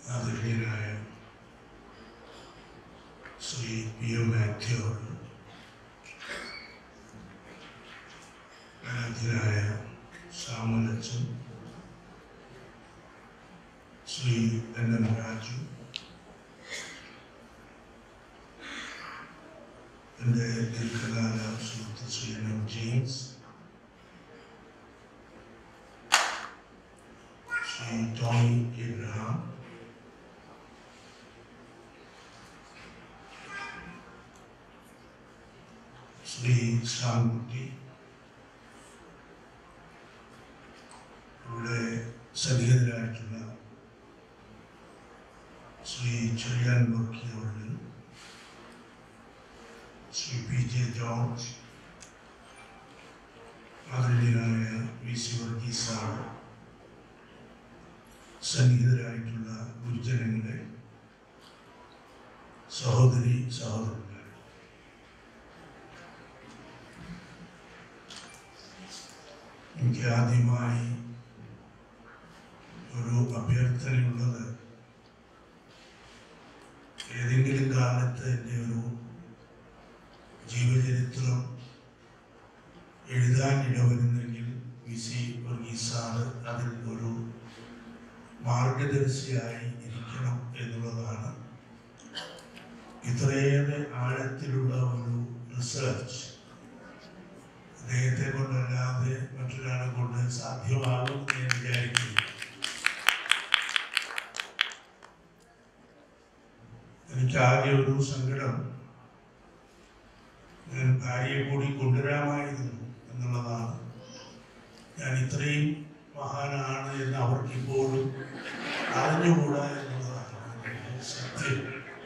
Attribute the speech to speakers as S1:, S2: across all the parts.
S1: ആദരണീയനായ Shri P O Mathew അവർ ആരാധ്യനായ ശ്യാമലച്ചൻ ശ്രീ എൻ എം രാജു എൻ്റെ ദീർഘകാല സുഹൃത്ത് ശ്രീ എൻ എം ജെയിംസ് ശ്രീ ടോണി എബ്രഹാം ശ്രീ ശ്യാംകുട്ടി ഇവിടെ സന്നിഹിതരായിട്ടുള്ള ശ്രീ ചെറിയാൻ വർക്കി അവர்கள் ശ്രീ പി ജെ ജോർജ് ആദരണീയനായ വി സി വർഗീസ് സാർ സന്നിഹിതരായിട്ടുള്ള ഗുരുജനങ്ങളെ സഹോദരി സഹോദരന്മാർ എനിക്ക് ആദ്യമായി ഒരു അഭ്യർത്ഥനയുള്ളത് ഏതെങ്കിലും കാലത്ത് എൻ്റെ ഒരു ജീവചരിത്രം എഴുതാൻ ഇടവരുന്നെങ്കിൽ വി സി വർഗീസ് സാറ് അതിൽ ഒരു മാർഗദർശിയായി ഇരിക്കണം എന്നുള്ളതാണ് ഇത്രയേറെ ആഴത്തിലുള്ള ഒരു റിസർച്ച് അദ്ദേഹത്തെ കൊണ്ടല്ലാതെ മറ്റൊരാളെ കൊണ്ട് സാധ്യമാകും എന്ന് ഞാൻ വിചാരിക്കുന്നു എനിക്കാകെ ഒരു സങ്കടം ഞാൻ ഭാര്യയെ കൂടി കൊണ്ടുവരാമായിരുന്നു എന്നുള്ളതാണ് ഞാൻ ഇത്രയും മഹാനാണ് എന്ന് അവർക്ക് ഇപ്പോഴും അറിഞ്ഞുകൂടാ എന്നുള്ളതാണ് സത്യം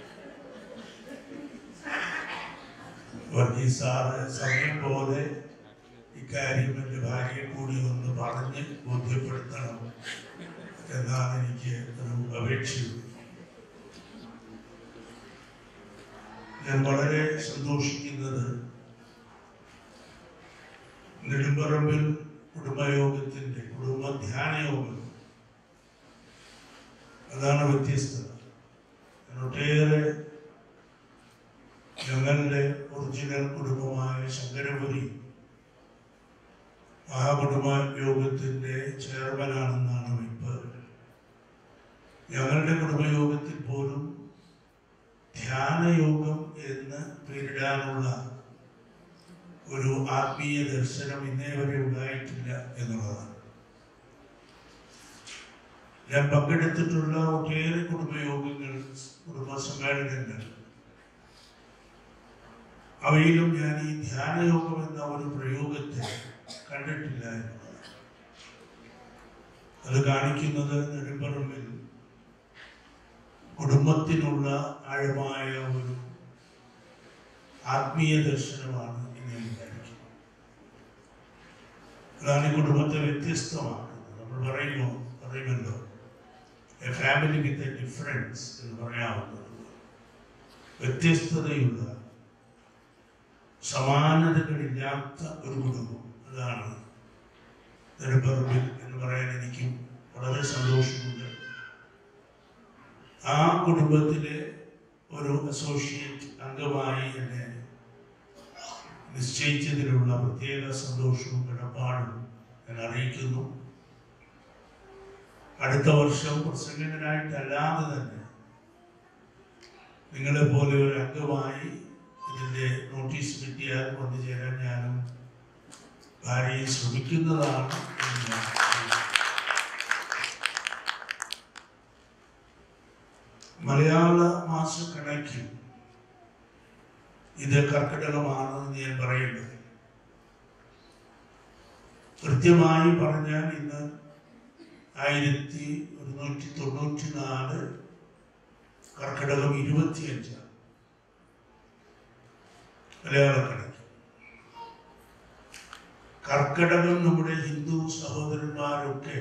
S1: വർഗീസ് സാറ് സമയം പോലെ ഇക്കാര്യം എൻ്റെ ഭാര്യയെ കൂടി ഒന്ന് പറഞ്ഞ് ബോധ്യപ്പെടുത്തണം എന്നാണ് എനിക്ക് ഒരു അപേക്ഷയുള്ളത് ഞാൻ വളരെ സന്തോഷിക്കുന്നത് നെടുമ്പറമ്പിൽ കുടുംബയോഗത്തിൻ്റെ കുടുംബ ധ്യാന യോഗം അതാണ് വ്യത്യസ്തത ഞാൻ ഒട്ടേറെ ഞങ്ങളുടെ ഒറിജിനൽ കുടുംബമായ ശങ്കരപുരി മഹാകുടുംബ യോഗത്തിൻ്റെ ചെയർമാനാണെന്നാണ് വെപ്പ് ഞങ്ങളുടെ കുടുംബയോഗത്തിൽ പോലും ധ്യാനയോഗം എന്ന് പേരിടാനുള്ള ഒരു ആത്മീയ ദർശനം ഇന്നേ വരെ ഉണ്ടായിട്ടില്ല എന്നുള്ളതാണ് ഞാൻ പങ്കെടുത്തിട്ടുള്ള ഒട്ടേറെ കുടുംബയോഗങ്ങൾ കുടുംബ സമ്മേളനങ്ങൾ അവയിലും ഞാൻ ഈ ധ്യാനയോഗം എന്ന ഒരു പ്രയോഗത്തെ കണ്ടിട്ടില്ല എന്നുള്ളതാണ് അത് കാണിക്കുന്നത് നെടുമ്പറമ്പിൽ കുടുംബത്തിനുള്ള ആഴമായ ഒരു ആത്മീയ ദർശനമാണ് എന്ന് ഞാൻ വിചാരിക്കുന്നു അതാണ് ഈ കുടുംബത്തെ വ്യത്യസ്തമാക്കുന്നത് നമ്മൾ പറയുമോ പറയുമല്ലോ a family with a difference എന്ന് പറയാവുന്നത് വ്യത്യസ്തതയുള്ള സമാനതകളില്ലാത്ത ഒരു കുടുംബം അതാണ് നെടുമ്പറമ്പിൽ എന്ന് പറയാൻ എനിക്കും വളരെ സന്തോഷമുണ്ട് ആ കുടുംബത്തിലെ ഒരു അസോസിയേറ്റ് അംഗമായി എന്നെ നിശ്ചയിച്ചതിലുള്ള പ്രത്യേക സന്തോഷവും കടപ്പാടും ഞാൻ അറിയിക്കുന്നു അടുത്ത വർഷം പ്രസംഗകനായിട്ടല്ലാതെ തന്നെ നിങ്ങളെ പോലെ ഒരു അംഗമായി ഇതിൻ്റെ നോട്ടീസ് കിട്ടിയാൽ വന്നു ചേരാൻ ഞാനും ഭാര്യയെ ശ്രമിക്കുന്നതാണ് എന്ന് ഞാൻ മലയാള മാസക്കണക്കിൽ ഇത് കർക്കിടകമാണെന്ന് ഞാൻ പറയുന്നത് കൃത്യമായി പറഞ്ഞാൽ ഇന്ന് ആയിരത്തി ഒരുന്നൂറ്റി തൊണ്ണൂറ്റി നാല് കർക്കിടകം ഇരുപത്തിയഞ്ചാണ് മലയാള കണക്ക് കർക്കിടകം നമ്മുടെ ഹിന്ദു സഹോദരന്മാരൊക്കെ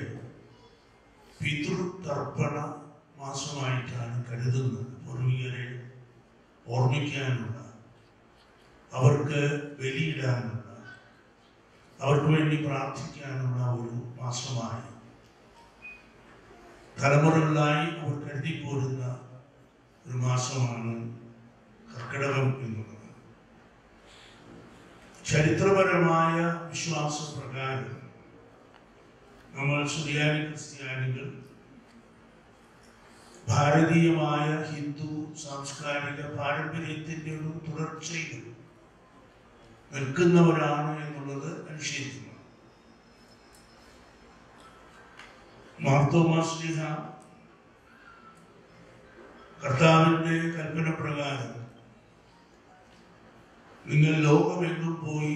S1: പിതൃതർപ്പണ മാസമായിട്ടാണ് കരുതുന്നത് പൂർവികരെ ഓർമ്മിക്കാനുള്ള അവർക്ക് ബലിയിടാനുള്ള അവർക്ക് വേണ്ടി പ്രാർത്ഥിക്കാനുള്ള ഒരു മാസമായി തലമുറകളായി അവർ കരുതി എത്തിപ്പോരുന്ന ഒരു മാസമാണ് കർക്കിടകം എന്നുള്ളത് ചരിത്രപരമായ വിശ്വാസപ്രകാരം നമ്മൾ സുറിയാനി ക്രിസ്ത്യാനികൾ ഭാരതീയമായ ഹിന്ദു സാംസ്കാരിക പാരമ്പര്യത്തിന്റെ ഒരു തുടർച്ചയിൽ നിൽക്കുന്നവരാണ് എന്നുള്ളത് അനുഷ്ഠിക്കുന്നു മാർത്തോമാശ്രീഹ കർത്താവിന്റെ കൽപ്പന പ്രകാരം നിങ്ങൾ ലോകമെങ്ങും പോയി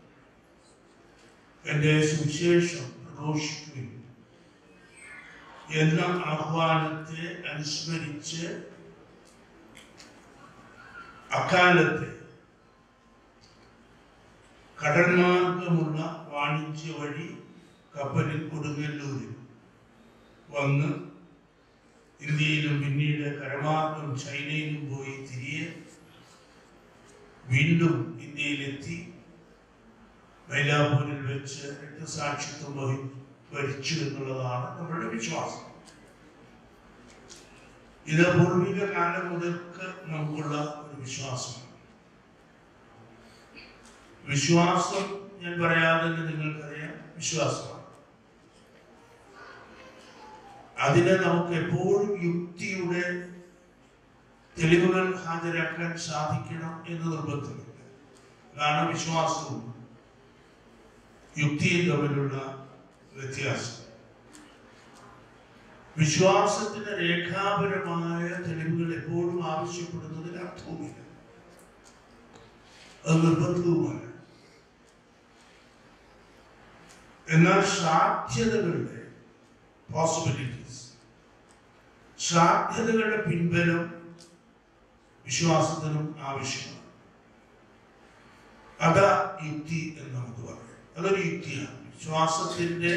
S1: എൻ്റെ സുവിശേഷം പ്രഘോഷിക്കുകയും എന്ന ആഹ്വാനത്തെ അനുസ്മരിച്ച് അക്കാലത്ത് കടൽമാർഗമുള്ള വാണിജ്യ വഴി കപ്പലിൽ കൊടുങ്ങല്ലൂരിൽ വന്ന് ഇന്ത്യയിലും പിന്നീട് കരമാർഗം ചൈനയിലും പോയി തിരികെ വീണ്ടും ഇന്ത്യയിലെത്തി മൈലാപൂരിൽ വെച്ച് രക്തസാക്ഷിത്വം വഹി വരിച്ചു എന്നുള്ളതാണ് നമ്മളുടെ വിശ്വാസം ഇത് പൂർവിക കാലം മുതൽക്ക് നമുക്കുള്ള ഒരു വിശ്വാസമാണ് വിശ്വാസം ഞാൻ പറയാതെ തന്നെ നിങ്ങൾക്കറിയാം വിശ്വാസമാണ് അതിനെ നമുക്ക് എപ്പോഴും യുക്തിയുടെ തെളിവുകൾ ഹാജരാക്കാൻ സാധിക്കണം എന്ന് നിർബന്ധമില്ല അതാണ് വിശ്വാസവും യുക്തിയും തമ്മിലുള്ള വ്യത്യാസം വിശ്വാസത്തിന് രേഖാപരമായ തെളിവുകൾ എപ്പോഴും ആവശ്യപ്പെടുന്നതിന് അർത്ഥവുമില്ല അത് നിർബന്ധവുമല്ല എന്നാൽ സാധ്യതകളുടെ പോസിബിലിറ്റീസ് സാധ്യതകളുടെ പിൻബലം വിശ്വാസത്തിനും ആവശ്യമാണ് അതാ യുക്തി എന്ന് നമുക്ക് പറയാം അതൊരു യുക്തിയാണ് വിശ്വാസത്തിന്റെ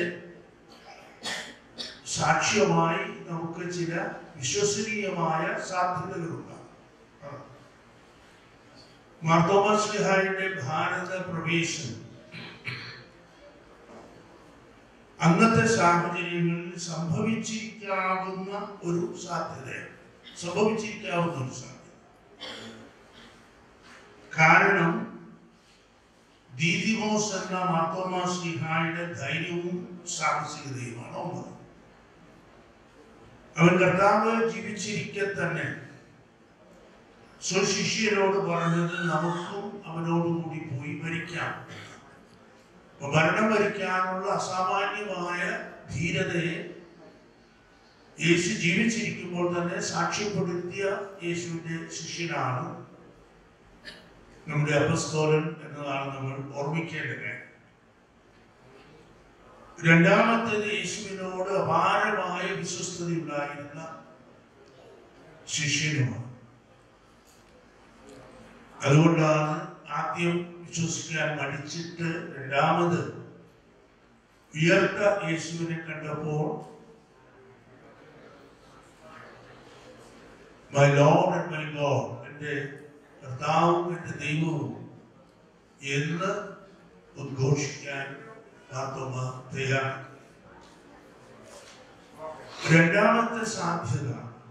S1: സാക്ഷ്യമായി നമുക്ക് ചില വിശ്വസനീയമായ സാധ്യതകളുണ്ടാകും മാർത്തോമാസ്ലിഹായുടെ ഭാരത പ്രവേശനം അന്നത്തെ സാഹചര്യങ്ങളിൽ സംഭവിച്ചിരിക്കാവുന്ന ഒരു സാധ്യതയാണ് സംഭവിച്ചിരിക്കാവുന്ന ഒരു സാധ്യത കാരണം ദീദിമോസ് എന്ന മാർത്തോമാ ശ്രീഹായുടെ ധൈര്യവും സാഹസികതയുമാണ് ഒമ്പത് അവൻ കർത്താവ് ജീവിച്ചിരിക്കെ തന്നെ സ്വശിഷ്യരോട് പറഞ്ഞത് നമുക്കും അവനോടുകൂടി പോയി ഭരിക്കാം അപ്പൊ ഭരണം ഭരിക്കാനുള്ള അസാമാന്യമായ ധീരതയെ യേശു ജീവിച്ചിരിക്കുമ്പോൾ തന്നെ സാക്ഷ്യപ്പെടുത്തിയ യേശുവിന്റെ ശിഷ്യനാണ് നമ്മുടെ അപസ്തോലൻ എന്നതാണ് നമ്മൾ ഓർമ്മിക്കേണ്ട കാര്യം രണ്ടാമത്തേത് യേശുവിനോട് അപാരമായ വിശ്വസ്തതയുണ്ടായിരുന്ന ശിഷ്യനുമാണ് അതുകൊണ്ടാണ് ആദ്യം വിശ്വസിക്കാൻ മടിച്ചിട്ട് രണ്ടാമത് ഉയർത്ത യേശുവിനെ കണ്ടപ്പോൾ my Lord and my God എൻ്റെ കർത്താവും എൻ്റെ ദൈവവും എന്ന് ഉദ്ഘോഷിക്കാൻ മാർത്തോമ തയ്യാറാണ് രണ്ടാമത്തെ സാധ്യത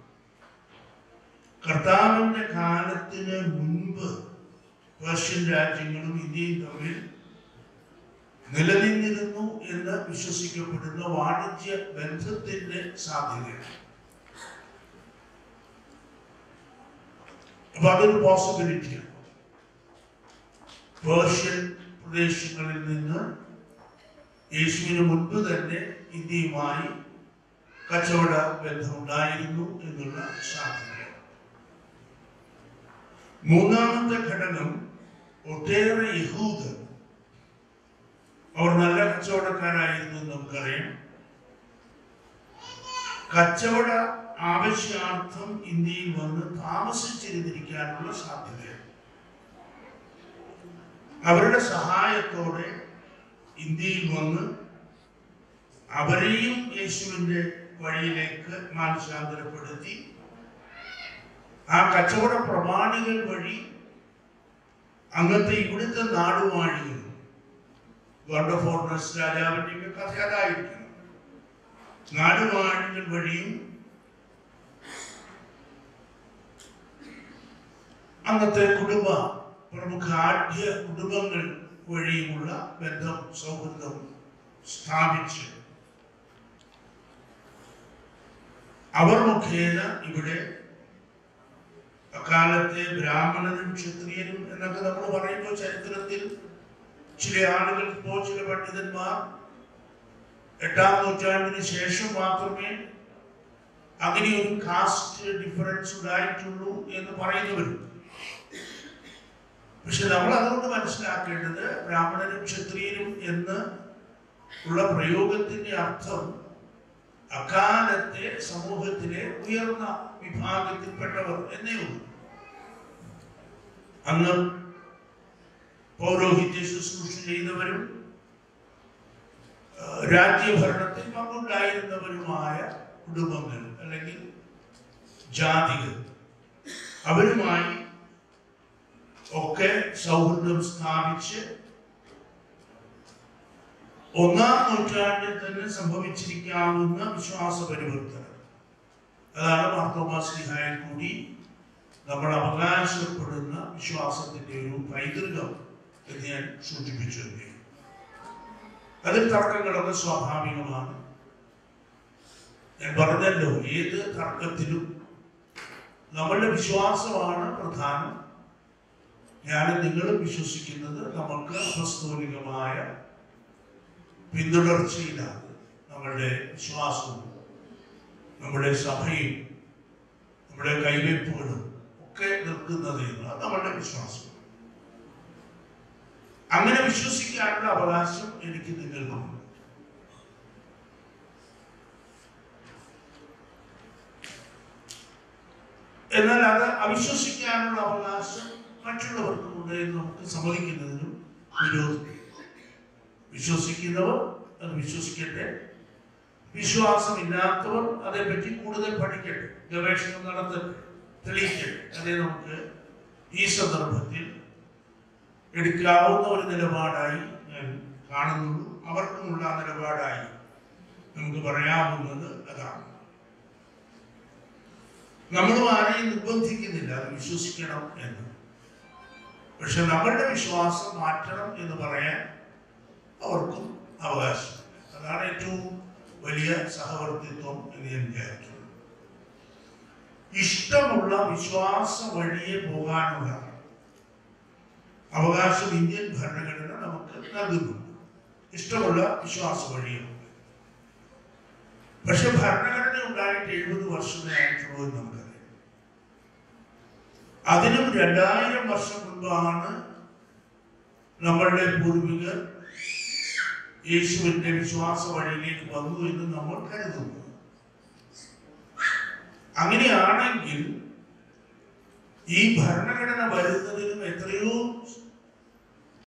S1: കർത്താവിന്റെ കാലത്തിന് മുൻപ് പേർഷ്യൻ രാജ്യങ്ങളും ഇന്ത്യയും തമ്മിൽ നിലനിന്നിരുന്നു എന്ന് വിശ്വസിക്കപ്പെടുന്ന വാണിജ്യ ബന്ധത്തിന്റെ സാധ്യതയാണ് അപ്പൊ അതൊരു പോസിബിലിറ്റിയാണ് പേർഷ്യൻ പ്രദേശങ്ങളിൽ നിന്ന് യേശുവിന് മുൻപ് തന്നെ ഇന്ത്യയുമായി കച്ചവട ബന്ധമുണ്ടായിരുന്നു എന്നുള്ള സാധ്യത മൂന്നാമത്തെ ഘടകം ഒട്ടേറെ യഹൂദർ അവർ നല്ല കച്ചവടക്കാരായിരുന്നു എന്ന് നമുക്കറിയാം കച്ചവട ആവശ്യാർത്ഥം ഇന്ത്യയിൽ വന്ന് താമസിച്ചിരുന്നിരിക്കാനുള്ള സാധ്യതയാണ് അവരുടെ സഹായത്തോടെ ഇന്ത്യയിൽ വന്ന് അവരെയും യേശുവിന്റെ വഴിയിലേക്ക് മാനസാന്തരപ്പെടുത്തി ആ കച്ചവട പ്രമാണികൾ വഴി അന്നത്തെ ഇവിടുത്തെ നാടുവാഴികൾ ഗോഡ് ഓഫ് ഓർണസ് രാജാവിന്റെ കഥ അതായിരിക്കണം നാടുവാഴികൾ വഴിയും അന്നത്തെ കുടുംബ പ്രമുഖ ആദ്യ കുടുംബങ്ങൾ വഴിയുമുള്ള ബന്ധം സൗഹൃദം സ്ഥാപിച്ച് അവർ മുഖേന ഇവിടെ അക്കാലത്തെ ബ്രാഹ്മണനും ക്ഷത്രിയനും എന്നൊക്കെ നമ്മൾ പറയുമ്പോൾ ചരിത്രത്തിൽ ചില ആളുകൾ ഇപ്പോ ചില പണ്ഡിതന്മാർ എട്ടാം നൂറ്റാണ്ടിന് ശേഷം മാത്രമേ അങ്ങനെ ഒരു കാസ്റ്റ് ഡിഫറൻസ് ഉണ്ടായിട്ടുള്ളൂ എന്ന് പറയുന്നവരും പക്ഷെ നമ്മൾ അതുകൊണ്ട് മനസ്സിലാക്കേണ്ടത് ബ്രാഹ്മണനും ക്ഷത്രിയനും എന്ന് ഉള്ള പ്രയോഗത്തിന്റെ അർത്ഥം അക്കാലത്തെ സമൂഹത്തിലെ ഉയർന്ന വിഭാഗത്തിൽപ്പെട്ടവർ എന്നേ ഉള്ളൂ അന്ന് പൗരോഹിത്യ ശുശ്രൂഷ ചെയ്തവരും ആ, രാജ്യഭരണത്തിൽ പങ്കുണ്ടായിരുന്നവരുമായ കുടുംബങ്ങൾ അല്ലെങ്കിൽ ജാതികൾ അവരുമായി ഒക്കെ സൗഹൃദം സ്ഥാപിച്ച് ഒന്നാം നൂറ്റാണ്ടിൽ തന്നെ സംഭവിച്ചിരിക്കാവുന്ന വിശ്വാസ പരിവർത്തനം അതാണ് മാർത്തോമാസ്ലിഹായിൽ കൂടി നമ്മൾ അവകാശപ്പെടുന്ന വിശ്വാസത്തിന്റെ ഒരു പൈതൃകം എന്ന് ഞാൻ സൂചിപ്പിച്ചു അതിൽ തർക്കങ്ങളൊക്കെ സ്വാഭാവികമാണ് ഞാൻ പറഞ്ഞല്ലോ ഏത് തർക്കത്തിലും നമ്മളുടെ വിശ്വാസമാണ് പ്രധാനം ഞാനും നിങ്ങളും വിശ്വസിക്കുന്നത് നമുക്ക് അപസ്തോലികമായ പിന്തുടർച്ചയിലാണ് നമ്മളുടെ വിശ്വാസവും നമ്മുടെ സഭയും നമ്മുടെ കൈവയ്പ്പുകളും ഒക്കെ നിൽക്കുന്നത് എന്ന് അത് നമ്മളുടെ വിശ്വാസം അങ്ങനെ വിശ്വസിക്കാനുള്ള അവകാശം എനിക്ക് നിങ്ങൾക്കുണ്ട് എന്നാൽ അത് അവിശ്വസിക്കാനുള്ള അവകാശം മറ്റുള്ളവർക്കുമുണ്ട് എന്ന് നമുക്ക് സമ്മതിക്കുന്നതിനും വിരോധം വിശ്വസിക്കുന്നവർ അത് വിശ്വസിക്കട്ടെ വിശ്വാസമില്ലാത്തവർ അതേപ്പറ്റി കൂടുതൽ പഠിക്കട്ടെ ഗവേഷണം നടത്തട്ടെ തെളിയിക്കട്ടെ അതേ നമുക്ക് ഈ സന്ദർഭത്തിൽ എടുക്കാവുന്ന ഒരു നിലപാടായി ഞാൻ കാണുന്നുള്ളൂ അവർക്കുമുള്ള ആ നിലപാടായി നമുക്ക് പറയാവുന്നത് അതാണ് നമ്മളും ആരെയും നിർബന്ധിക്കുന്നില്ല അത് വിശ്വസിക്കണം എന്ന് പക്ഷെ നമ്മളുടെ വിശ്വാസം മാറ്റണം എന്ന് പറയാൻ അവർക്കും അവകാശം അതാണ് ഏറ്റവും വലിയ സഹവർത്തിത്വം എന്ന് ഞാൻ വിചാരിക്കുന്നു ഇഷ്ടമുള്ള വിശ്വാസ വഴിയെ പോകാനുള്ള അവകാശം ഇന്ത്യൻ ഭരണഘടന നമുക്ക് നൽകുന്നു ഇഷ്ടമുള്ള വിശ്വാസ വഴിയെ പക്ഷെ ഭരണഘടന ഉണ്ടായിട്ട് എഴുപത് വർഷമേ ആയിട്ടുള്ളൂ എന്ന് നമുക്കറിയാം അതിനും രണ്ടായിരം വർഷം മുൻപാണ് നമ്മളുടെ പൂർവികർ യേശുവിന്റെ വിശ്വാസ വഴിയിലേക്ക് വന്നു എന്ന് നമ്മൾ കരുതുന്നു അങ്ങനെയാണെങ്കിൽ ഈ ഭരണഘടന വരുന്നതിനും എത്രയോ